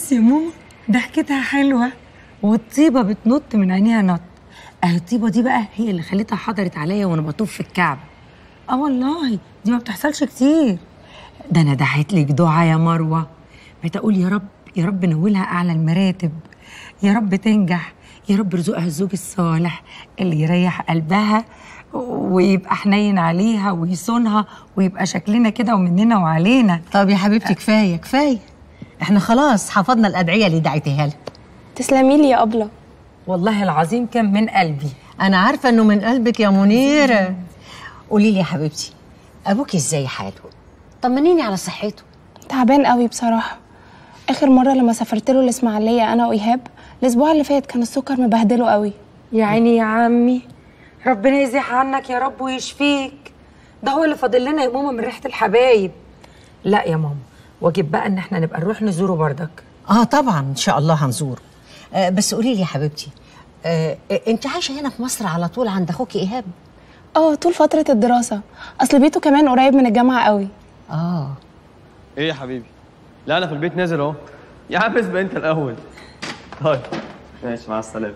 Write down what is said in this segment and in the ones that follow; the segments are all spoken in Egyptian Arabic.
بص يا ماما ضحكتها حلوه والطيبه بتنط من عينيها نط اهي الطيبه دي بقى هي اللي خلتها حضرت عليا وانا بطوف في الكعبه اه والله دي ما بتحصلش كتير ده انا دعيت لك دعاء يا مروه بتقول يا رب يا رب نولها اعلى المراتب يا رب تنجح يا رب ارزقها الزوج الصالح اللي يريح قلبها ويبقى حنين عليها ويصونها ويبقى شكلنا كده ومننا وعلينا طب يا حبيبتي كفايه كفايه احنا خلاص حفظنا الادعيه اللي دعيتيها لها تسلمي لي يا أبلة والله العظيم كان من قلبي انا عارفه انه من قلبك يا منيره قولي لي يا حبيبتي ابوكي ازاي حاله طمنيني على صحته تعبان قوي بصراحة آخر مرة لما سافرت له الإسماعيلية أنا وإيهاب الأسبوع اللي فات كان السكر مبهدله قوي يا عيني يا عمي ربنا يزيح عنك يا رب ويشفيك ده هو اللي فاضل لنا يا ماما من ريحه الحبايب لا يا ماما واجب بقى ان احنا نبقى نروح نزوره بردك اه طبعا ان شاء الله هنزوره آه بس قولي لي يا حبيبتي آه آه، انت عايشه هنا في مصر على طول عند اخوكي ايهاب اه طول فترة الدراسة أصل بيته كمان قريب من الجامعة قوي اه ايه يا حبيبي لا انا في البيت نازل اهو يا عم اسبق انت الاول طيب ماشي مع السلامه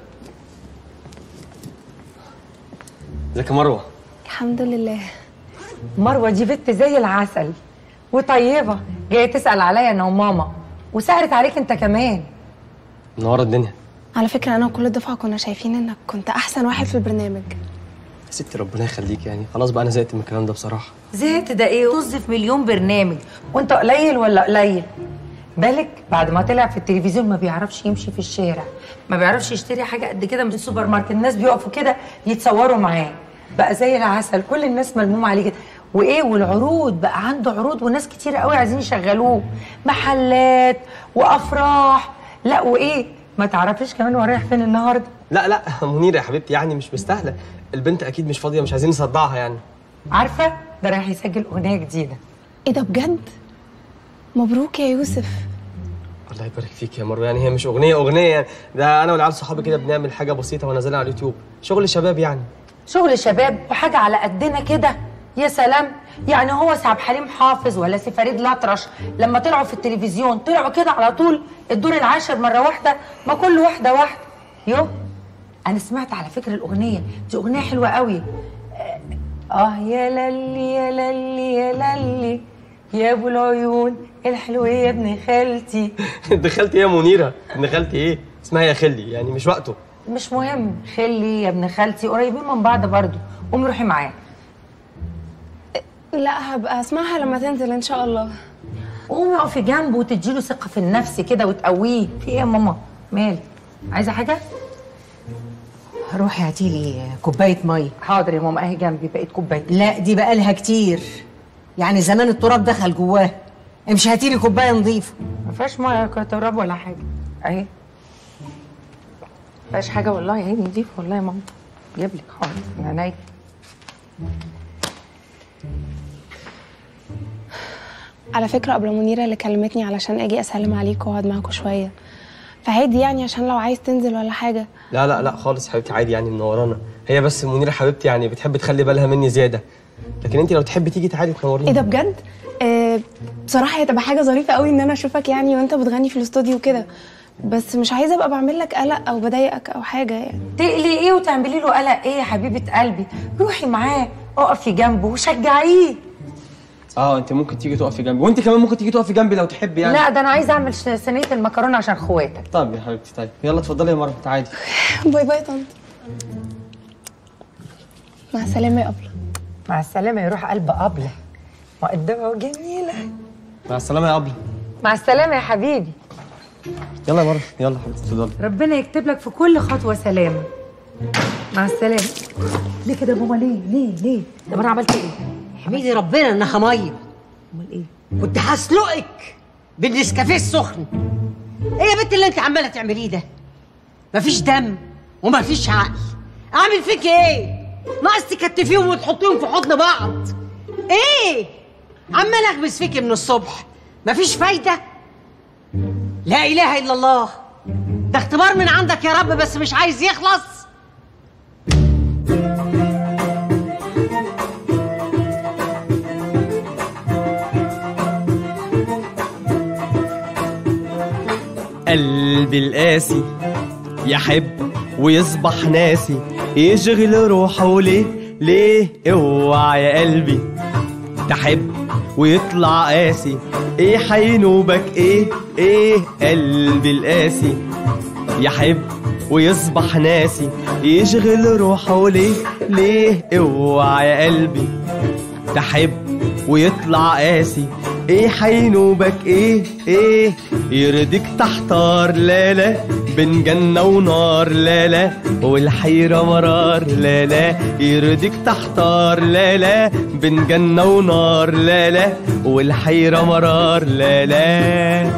ازيك يا مروه الحمد لله مروه دي بنت زي العسل وطيبه جايه تسال عليا انا وماما وسهرت عليك انت كمان منوره الدنيا على فكرة أنا وكل الدفعة كنا شايفين إنك كنت أحسن واحد في البرنامج يا ستي ربنا يخليك يعني خلاص بقى انا زهقت من الكلام ده بصراحه زهقت ده ايه طز في مليون برنامج وانت قليل ولا قليل بالك بعد ما طلع في التلفزيون ما بيعرفش يمشي في الشارع ما بيعرفش يشتري حاجه قد كده من السوبر ماركت الناس بيقفوا كده يتصوروا معاه بقى زي العسل كل الناس ملمومه عليه كده وايه والعروض بقى عنده عروض وناس كتير قوي عايزين يشغلوه محلات وافراح لا وايه ما تعرفيش كمان هو رايح فين النهارده لا لا منيره يا حبيبتي يعني مش مستاهله البنت اكيد مش فاضيه مش عايزين نصدعها يعني عارفه ده رايح يسجل اغنيه جديده إيه ده بجد؟ مبروك يا يوسف الله يبارك فيك يا مروه يعني هي مش اغنيه اغنيه يعني ده انا والعيال صحابي كده بنعمل حاجه بسيطه ونزلها على اليوتيوب شغل شباب يعني شغل شباب وحاجة على قدنا كده يا سلام يعني هو سعد حليم حافظ ولا سي فريد الأطرش لما طلعوا في التلفزيون طلعوا كده على طول الدور العاشر مرة واحدة ما كل واحدة واحدة يو أنا سمعت على فكرة الأغنية دي أغنية حلوة قوي آه يا للي يا للي يا للي يا أبو العيون الحلو يا ابن خالتي دخلت ايه يا منيره دخلت ايه اسمها يا خلي يعني مش وقته مش مهم خلي يا ابن خالتي قريبين من بعض برضو قومي روحي معايا لا هبقى أسمعها لما تنزل إن شاء الله قومي اقفي جنبه وتديله ثقه في النفس كده وتقويه في ايه يا ماما مال عايزه حاجه روحي هاتي لي كوبايه ميه حاضر يا ماما اهي جنبي بقيت كوبايه لا دي بقالها كتير يعني زمان التراب دخل جواها امشي هاتي لي كوبايه نظيفه ما فيهاش ميه تراب ولا حاجه اهي ما فيهاش حاجه والله اهي نضيف والله يا ماما جيب لك حاضر من عينيا على فكرة قبل منيرة اللي كلمتني علشان أجي أسلم عليك وأقعد معاكوا شوية فعادي يعني عشان لو عايز تنزل ولا حاجة لا لا لا خالص حبيبتي عادي يعني منورانا هي بس منيره حبيبتي يعني بتحب تخلي بالها مني زياده لكن انت لو تحبي تيجي تعالي تنوريني ايه ده بجد؟ آه بصراحة هتبقى حاجة ظريفة قوي ان انا اشوفك يعني وانت بتغني في الاستوديو كده بس مش عايزة ابقى بعمل لك قلق او بضايقك او حاجة يعني تقلي ايه وتعملي له قلق ايه يا حبيبه قلبي روحي معاه اقفي جنبه وشجعيه اه انت ممكن تيجي تقفي جنبي وانت كمان ممكن تيجي تقفي جنبي لو تحبي يعني لا ده انا عايزه اعمل ش- صينيه المكرونه عشان اخواتك طب يا حبيبتي طيب يلا اتفضلي يا مروه تعالي باي باي طنط مع السلامة يا أبلة مع السلامه يروح قلب قبله مقدمه وجميله مع السلامه يا ابله مع السلامه يا حبيبي يلا يا مروه يلا حبيبتي اتفضلي ربنا يكتب لك في كل خطوه سلامه مع السلامه ليه كده يا ماما ليه ليه ليه طب انا عملت ايه حميدي ربنا انها ميه امال ايه كنت هسلقك بالنسكافيه السخن ايه يا بنت اللي انت عماله تعمليه ده مفيش دم ومفيش عقل اعمل فيك ايه ناقص تكتفيهم وتحطيهم في حضن بعض ايه عمال اخبز فيكي من الصبح مفيش فايده لا اله الا الله ده اختبار من عندك يا رب بس مش عايز يخلص قلبي القاسي يحب ويصبح ناسي يشغل روحه ليه ليه اوعى يا قلبي تحب ويطلع قاسي ايه حينوبك ايه ايه قلبي القاسي يحب ويصبح ناسي يشغل روحه ليه ليه اوعى يا قلبي تحب ويطلع قاسي ايه حينوبك ايه ايه يرضيك تحتار لا لا بين جنة ونار لا لا والحيرة مرار لا لا يرضيك تحتار لا لا بين جنة ونار لا لا والحيرة مرار لا لا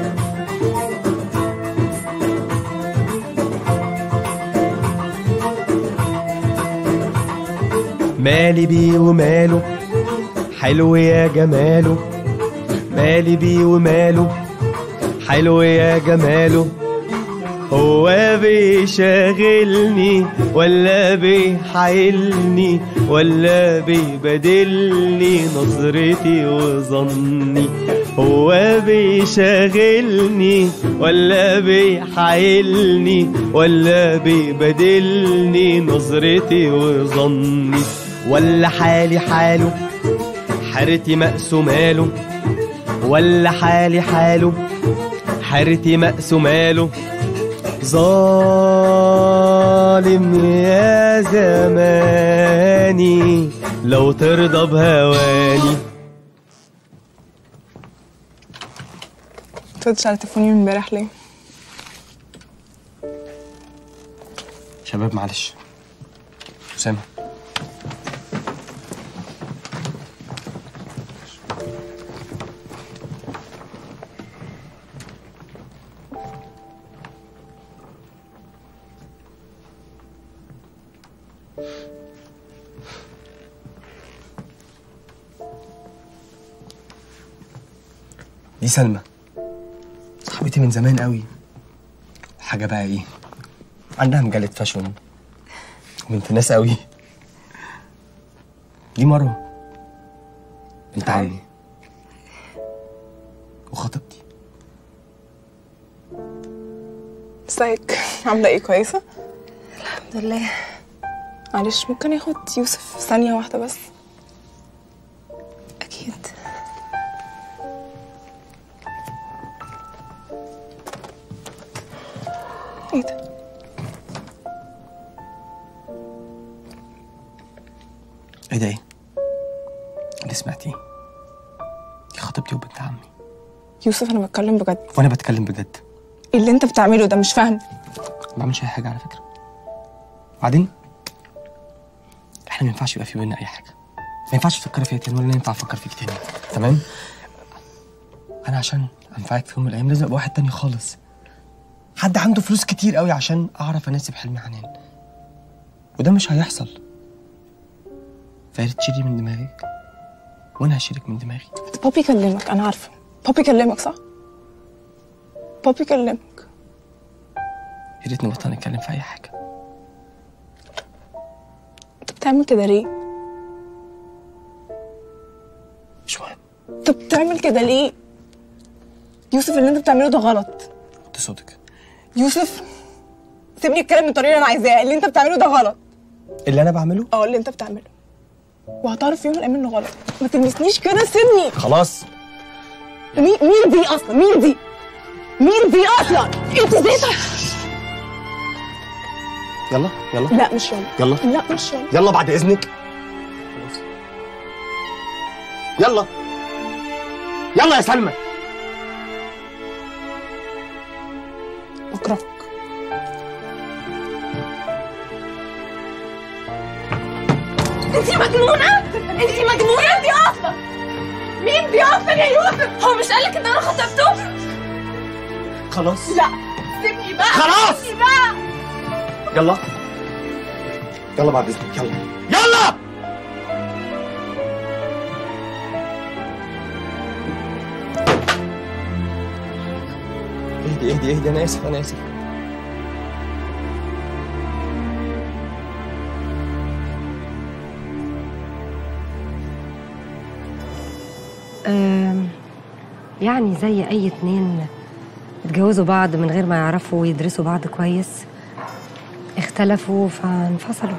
مالي بيه وماله حلو يا جماله مالي بيه وماله حلو يا جماله هو بيشغلني ولا بيحايلني ولا بيبدلني نظرتي وظني هو بيشغلني ولا بيحايلني ولا بيبدلني نظرتي وظني ولا حالي حاله حارتي مقسوماله ولا حالي حاله حارتي مقسوماله ظالم يا زماني لو ترضى بهواني تردش على تليفوني من امبارح ليه؟ شباب معلش أسامة دي سلمى صاحبتي من زمان قوي حاجة بقى ايه عندها مجلة فاشون وبنت ناس قوي دي مروة بنت عمي وخطيبتي ازيك عاملة ايه كويسة؟ الحمد لله معلش ممكن ياخد يوسف ثانية واحدة بس اكيد ايه ده؟ ايه ده ايه؟ اللي سمعتيه دي خطيبتي وبنت عمي يوسف انا بتكلم بجد وانا بتكلم بجد اللي انت بتعمله ده مش فاهم ما بعملش اي حاجة على فكرة بعدين احنا ما ينفعش يبقى في بينا اي حاجة ما ينفعش تفكري فيا تاني ولا أنا ينفع افكر فيك تاني تمام؟ انا عشان انفعك في يوم من الايام لازم ابقى واحد تاني خالص حد عنده فلوس كتير قوي عشان اعرف اناسب حلمي عنان وده مش هيحصل فيا ريت تشيلي من دماغك وانا هشيلك من دماغي بابي كلمك انا عارفة بابي كلمك صح؟ بابي كلمك يا ريت نبطل نتكلم في اي حاجه انت بتعمل كده ليه؟ مش مهم انت بتعمل كده ليه؟ يوسف اللي انت بتعمله ده غلط وطي صوتك يوسف سيبني اتكلم بالطريقه اللي انا عايزاها اللي انت بتعمله ده غلط اللي انا بعمله اه اللي انت بتعمله وهتعرف في يوم من الايام انه غلط ما تلمسنيش كده سيبني خلاص مين مين دي اصلا مين دي مين دي اصلا انت ازاي يلا يلا لا مش يلا يلا لا مش يلا يلا بعد اذنك خلاص يلا يلا يا سلمى بكرهك انتي مجنونة؟ انتي مجنونة انتي اصلا مين دي اصلا يا يوسف؟ هو مش قالك ان انا خطبته؟ خلاص لا سيبني بقى خلاص. سيبني بقى يلا يلا بعد اذنك يلا يلا اهدي اهدي اهدي انا اسف انا اسف أم، يعني زي اي اتنين اتجوزوا بعض من غير ما يعرفوا ويدرسوا بعض كويس اختلفوا فانفصلوا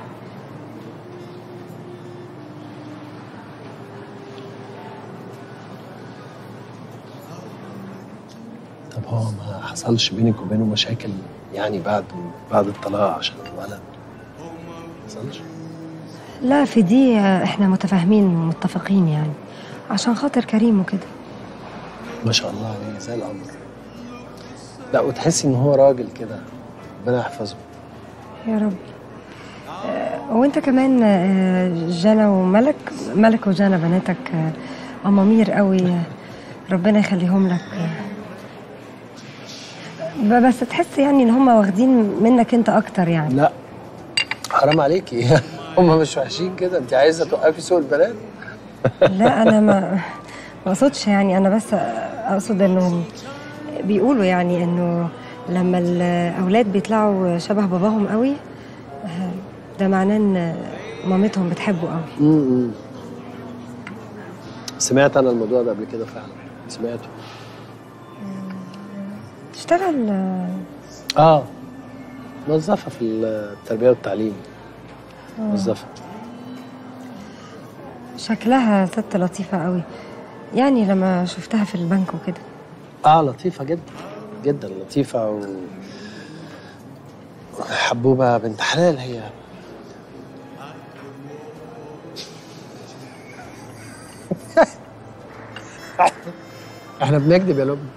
طب هو ما حصلش بينك وبينه مشاكل يعني بعد بعد الطلاق عشان الولد ما حصلش لا في دي احنا متفاهمين ومتفقين يعني عشان خاطر كريم وكده ما شاء الله عليه زي القمر لا وتحسي ان هو راجل كده ربنا يحفظه يا رب آه، وانت كمان آه، جنى وملك ملك وجنى بناتك آه، امامير قوي ربنا يخليهم لك ب- بس تحس يعني ان هم واخدين منك انت اكتر يعني لا حرام عليكي هم مش وحشين كده انت عايزه توقفي سوق البنات لا انا ما ما اقصدش يعني انا بس اقصد انه بيقولوا يعني انه لما الاولاد بيطلعوا شبه باباهم قوي آه، ده معناه ان مامتهم بتحبه قوي امم سمعت انا الموضوع ده قبل كده فعلا سمعته تشتغل آه، اه موظفه في التربيه والتعليم موظفه شكلها ست لطيفة قوي يعني لما شفتها في البنك وكده اه لطيفه جدا جدا لطيفه و حبوبه بنت حلال هي احنا بنكذب يا لبنى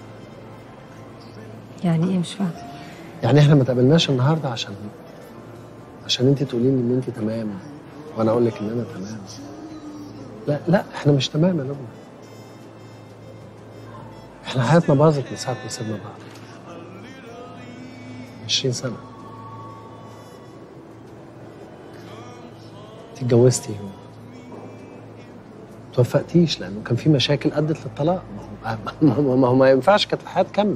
يعني ايه مش فاهمة يعني احنا ما تقابلناش النهارده عشان عشان انت تقولي لي ان انت تمام وانا اقول لك ان انا تمام لا لا احنا مش تمام يا لبنى احنا حياتنا باظت من ساعه ما سيبنا بعض 20 سنه انت اتجوزتي توفقتيش لانه كان في مشاكل ادت للطلاق ما هو ما هو- ما هو ما ينفعش كانت الحياه تكمل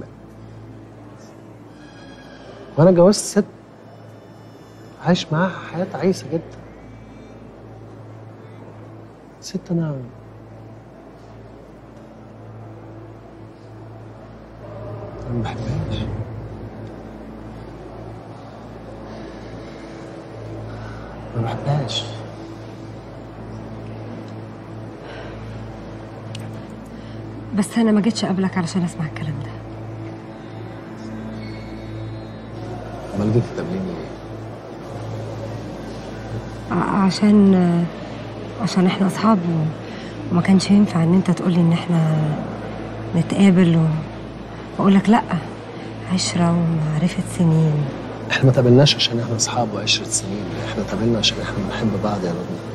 وانا اتجوزت ست عايش معاها حياه عيسى جدا ست انا انا ما بحبهاش ما بحبهاش بس انا ما جيتش اقابلك علشان اسمع الكلام ده امال جيت تقابليني ليه؟ ع- عشان آه، عشان احنا اصحاب و- وما كانش ينفع ان انت تقولي ان احنا نتقابل و- واقول لك لا عشرة ومعرفة سنين احنا ما تقابلناش عشان احنا اصحاب وعشرة سنين احنا تقابلنا عشان احنا بنحب بعض يا ربنا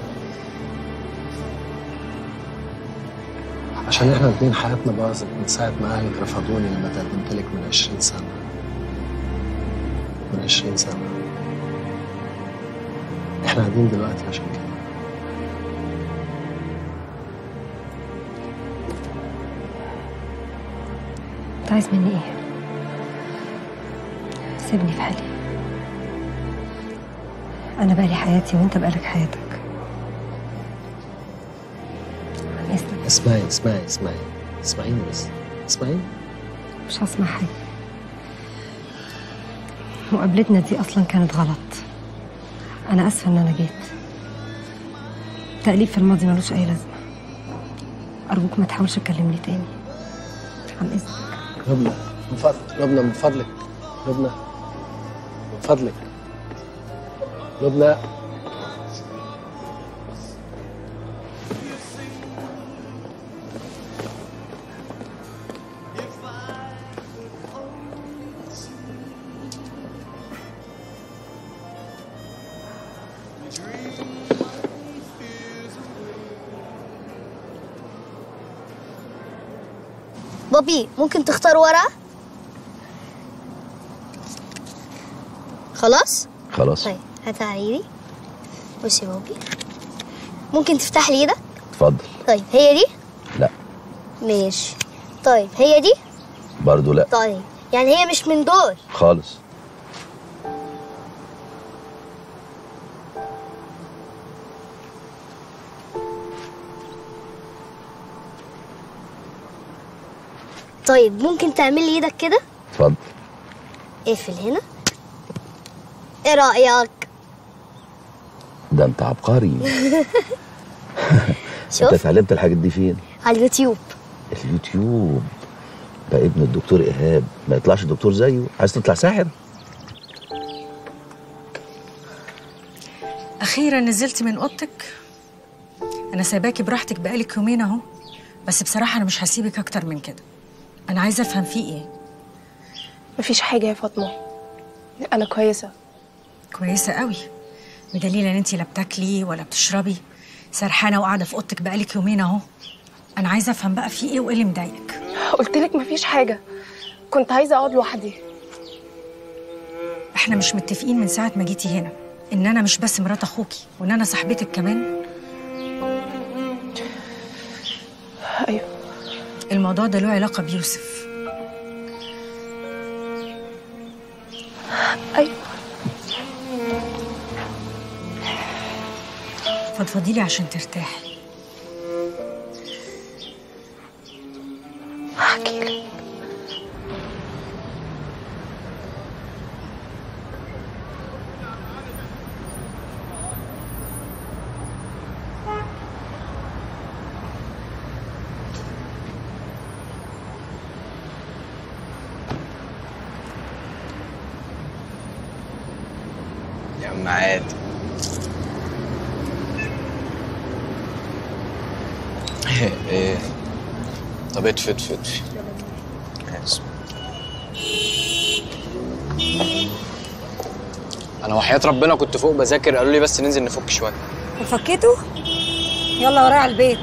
عشان احنا الاتنين حياتنا باظت من ساعة ما اهلك رفضوني لما تقدمت لك من 20 سنة من 20 سنة احنا قاعدين دلوقتي عشان كده انت عايز مني ايه سيبني في حالي انا بقالي حياتي وانت بقالك حياتك عن اذنك اسمعي اسمعي اسمعي اسمعيني بس اسمعيني مش هسمع حاجة مقابلتنا دي أصلا كانت غلط أنا آسفة إن أنا جيت تأليف في الماضي ملوش أي لازمة أرجوك ما تحاولش تكلمني تاني عن إذنك لبنى من فضلك لبنى من فضلك لبنى من فضلك لبنى بابي ممكن تختار ورقة؟ خلاص؟ خلاص طيب هات عيدي بصي يا بابي ممكن تفتح لي ايدك؟ اتفضل طيب هي دي؟ لا ماشي طيب هي دي؟ برضو لا طيب يعني هي مش من دول خالص طيب ممكن تعمل لي ايدك كده؟ اقفل هنا ايه رأيك ده انت عبقري انت شوف اتعلمت الحاجات دي فين على اليوتيوب اليوتيوب ده ابن الدكتور ايهاب ما يطلعش دكتور زيه عايز تطلع ساحر أخيرا نزلت من أوضتك أنا سايباكي براحتك بقالك يومين أهو بس بصراحة أنا مش هسيبك أكتر من كده أنا عايزة أفهم فيه إيه مفيش حاجه يا فاطمه انا كويسه كويسة قوي بدليل إن أنتي لا بتاكلي ولا بتشربي سرحانة وقاعدة في أوضتك بقالك يومين أهو أنا عايزة أفهم بقى فيه إيه وإيه اللي مضايقك قلت لك مفيش حاجه كنت عايزه اقعد لوحدي إحنا مش متفقين من ساعة ما جيتي هنا إن أنا مش بس مرات أخوكي وإن أنا صاحبتك كمان ايوه الموضوع ده له علاقة بيوسف ايوه فضفضي لي عشان ترتاحي هحكي لك يا عم عادي ايه طب ادفي ادفي ادفي آسف. انا وحياة ربنا كنت فوق بذاكر قالوا لي بس ننزل نفك شويه وفكيته يلا ورايا على البيت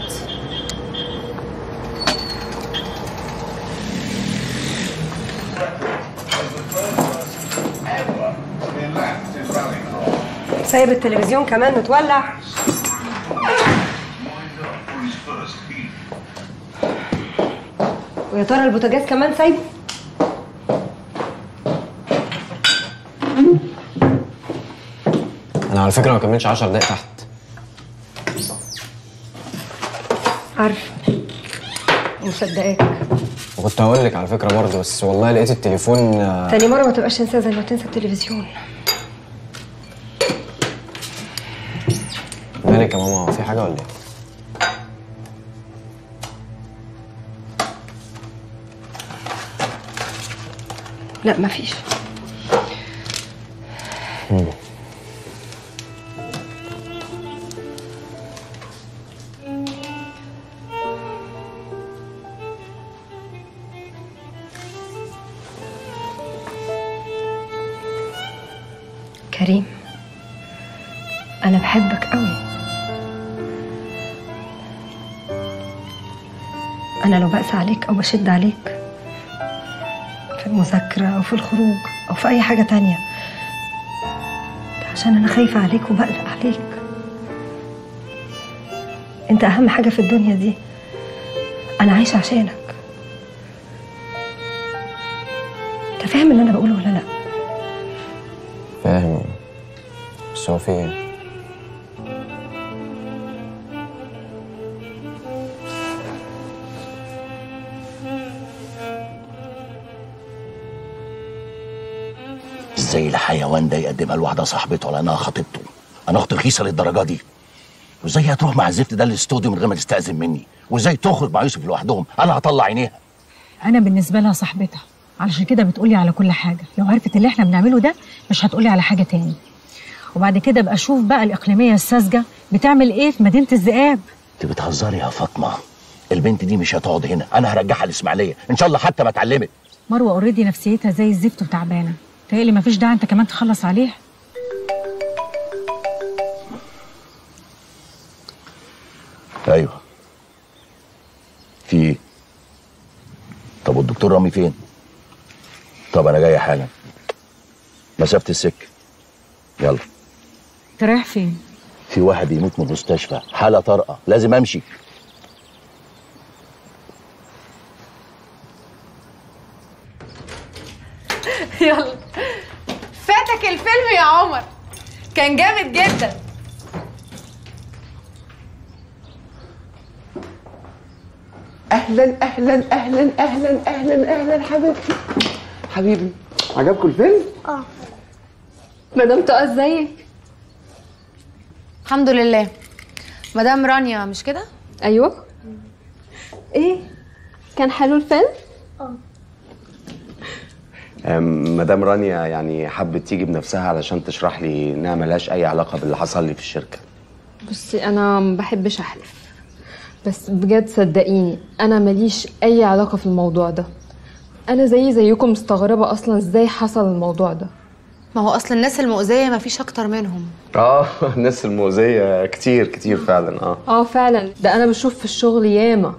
سايب التلفزيون كمان متولع ويا ترى البوتاجاز كمان سايبه انا على فكره ما كملتش 10 دقايق تحت عارفه مصدقاك وكنت هقول لك على فكره برضه بس والله لقيت التليفون آه، تاني مرة ما تبقاش تنسى زي ما تنسى التلفزيون مالك يا ماما هو في حاجه ولا ايه؟ لا مفيش كريم أنا بحبك قوي أنا لو بقسى عليك أو بشد عليك في المذاكرة أو في الخروج أو في أي حاجة تانية ده عشان أنا خايفة عليك وبقلق عليك أنت أهم حاجة في الدنيا دي أنا عايشة عشانك أنت فاهم اللي أنا بقوله ولا لأ؟ فاهم بس هو في ايه؟ ازاي الحيوان ده يقدمها لواحده صاحبته ولا انها خطيبته انا اختي رخيصه للدرجه دي وازاي هتروح مع الزفت ده الاستوديو من غير ما تستاذن مني وازاي تخرج مع يوسف لوحدهم انا هطلع عينيها انا بالنسبه لها صاحبتها علشان كده بتقولي على كل حاجه لو عرفت اللي احنا بنعمله ده مش هتقولي على حاجه تاني وبعد كده ابقى اشوف بقى الاقليميه الساذجه بتعمل ايه في مدينه الذئاب انت بتهزري يا فاطمه البنت دي مش هتقعد هنا انا هرجعها الاسماعيليه ان شاء الله حتى ما اتعلمت مروه اوريدي نفسيتها زي الزفت وتعبانه تهيألي مفيش داعي انت كمان تخلص عليها ايوه في ايه طب والدكتور رامي فين طب انا جاي حالا مسافه السكه يلا انت رايح فين في واحد يموت من المستشفى حاله طارئه لازم امشي يلا فاتك الفيلم يا عمر كان جامد جدا اهلا اهلا اهلا اهلا اهلا اهلا حبيبتي حبيبي عجبكم الفيلم؟ اه مدام تقى ازيك الحمد لله مدام رانيا مش كده ايوه ايه كان حلو الفيلم أم، مدام رانيا يعني حبت تيجي بنفسها علشان تشرح لي انها ملهاش اي علاقه باللي حصل لي في الشركه بصي انا ما بحبش احلف بس بجد صدقيني انا ماليش اي علاقه في الموضوع ده انا زي زيكم مستغربه اصلا ازاي حصل الموضوع ده ما هو اصل الناس المؤذيه ما فيش اكتر منهم اه الناس المؤذيه كتير كتير فعلا اه اه فعلا ده انا بشوف في الشغل ياما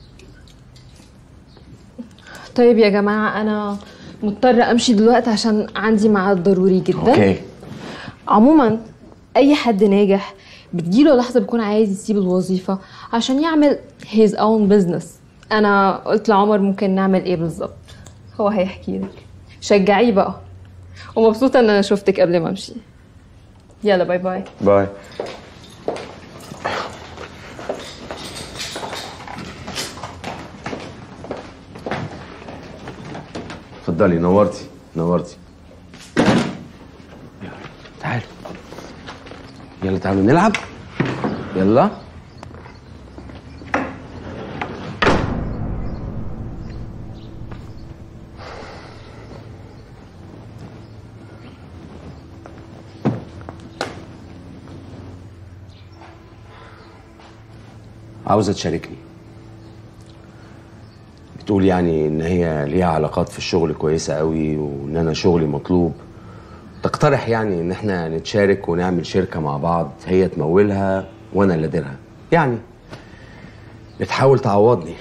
طيب يا جماعه انا مضطره امشي دلوقتي عشان عندي ميعاد ضروري جدا اوكي عموما اي حد ناجح بتجيله لحظه بيكون عايز يسيب الوظيفه عشان يعمل his own business انا قلت لعمر ممكن نعمل ايه بالظبط هو هيحكي لك شجعيه بقى ومبسوطه ان انا شفتك قبل ما امشي يلا باي باي باي اتفضلي نورتي نورتي يلا تعالوا يلا تعالوا نلعب يلا عاوزة تشاركني بتقول يعني ان هي ليها علاقات في الشغل كويسة قوي وان انا شغلي مطلوب تقترح يعني ان احنا نتشارك ونعمل شركة مع بعض هي تمولها وانا اللي اديرها يعني بتحاول تعوضني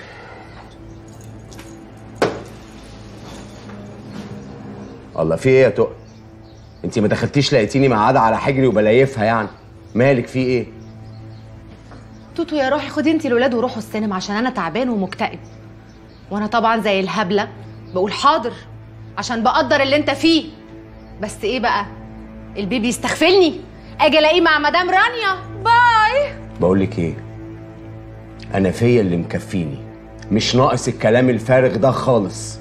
الله في ايه يا تقى انت ما دخلتيش لقيتيني مقعده على حجري وبلايفها يعني مالك في ايه توتو يا روحي خدي انتي الولاد وروحوا السينما عشان انا تعبان ومكتئب وانا طبعا زي الهبله بقول حاضر عشان بقدر اللي انت فيه بس ايه بقى البيبي يستغفلني اجي الاقيه مع مدام رانيا باي بقول لك ايه انا فيا اللي مكفيني مش ناقص الكلام الفارغ ده خالص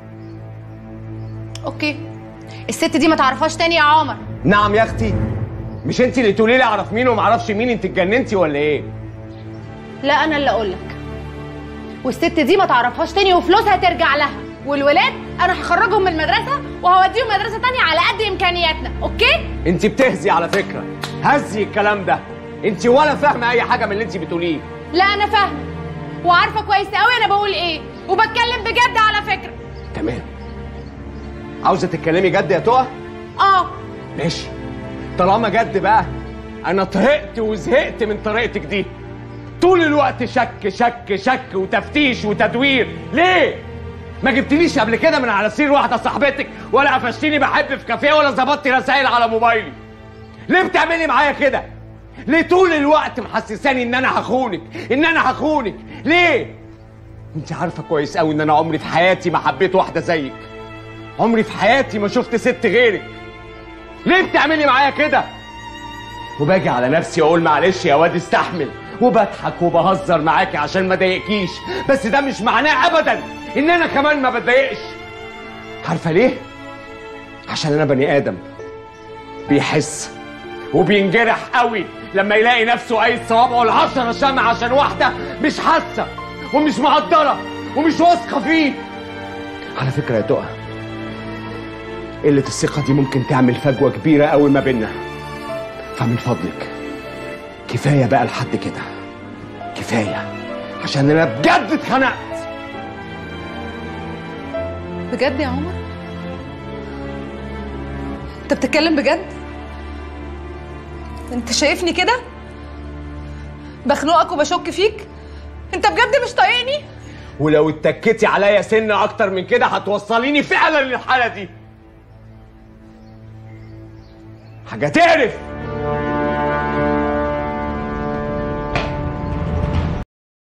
اوكي الست دي ما تعرفهاش تاني يا عمر نعم يا اختي مش انت اللي تقولي لي اعرف مين وما اعرفش مين انت اتجننتي ولا ايه لا انا اللي اقول لك والست دي ما تعرفهاش تاني وفلوسها ترجع لها والولاد انا هخرجهم من المدرسه وهوديهم مدرسه تانية على قد امكانياتنا اوكي انت بتهزي على فكره هزي الكلام ده انت ولا فاهمه اي حاجه من اللي انت بتقوليه لا انا فاهمه وعارفه كويس قوي انا بقول ايه وبتكلم بجد على فكره تمام عاوزه تتكلمي جد يا تقى اه ماشي طالما جد بقى انا طهقت وزهقت من طريقتك دي طول الوقت شك شك شك وتفتيش وتدوير ليه ما جبتليش قبل كده من على سرير واحده صاحبتك ولا قفشتيني بحب في كافيه ولا ظبطتي رسائل على موبايلي ليه بتعملي معايا كده ليه طول الوقت محسساني ان انا هخونك ان انا هخونك ليه انت عارفه كويس قوي ان انا عمري في حياتي ما حبيت واحده زيك عمري في حياتي ما شفت ست غيرك ليه بتعملي معايا كده وباجي على نفسي واقول معلش يا واد استحمل وبضحك وبهزر معاكي عشان ما اضايقكيش بس ده مش معناه ابدا ان انا كمان ما بتضايقش عارفه ليه عشان انا بني ادم بيحس وبينجرح قوي لما يلاقي نفسه اي صوابعه العشرة شمع عشان واحده مش حاسه ومش مقدره ومش واثقه فيه على فكره يا تقى قله الثقه دي ممكن تعمل فجوه كبيره قوي ما بيننا فمن فضلك كفايه بقى لحد كده كفايه عشان انا بجد اتخنقت بجد يا عمر انت بتتكلم بجد انت شايفني كده بخنقك وبشك فيك انت بجد مش طايقني ولو اتكيتي عليا سن اكتر من كده هتوصليني فعلا للحاله دي حاجه تعرف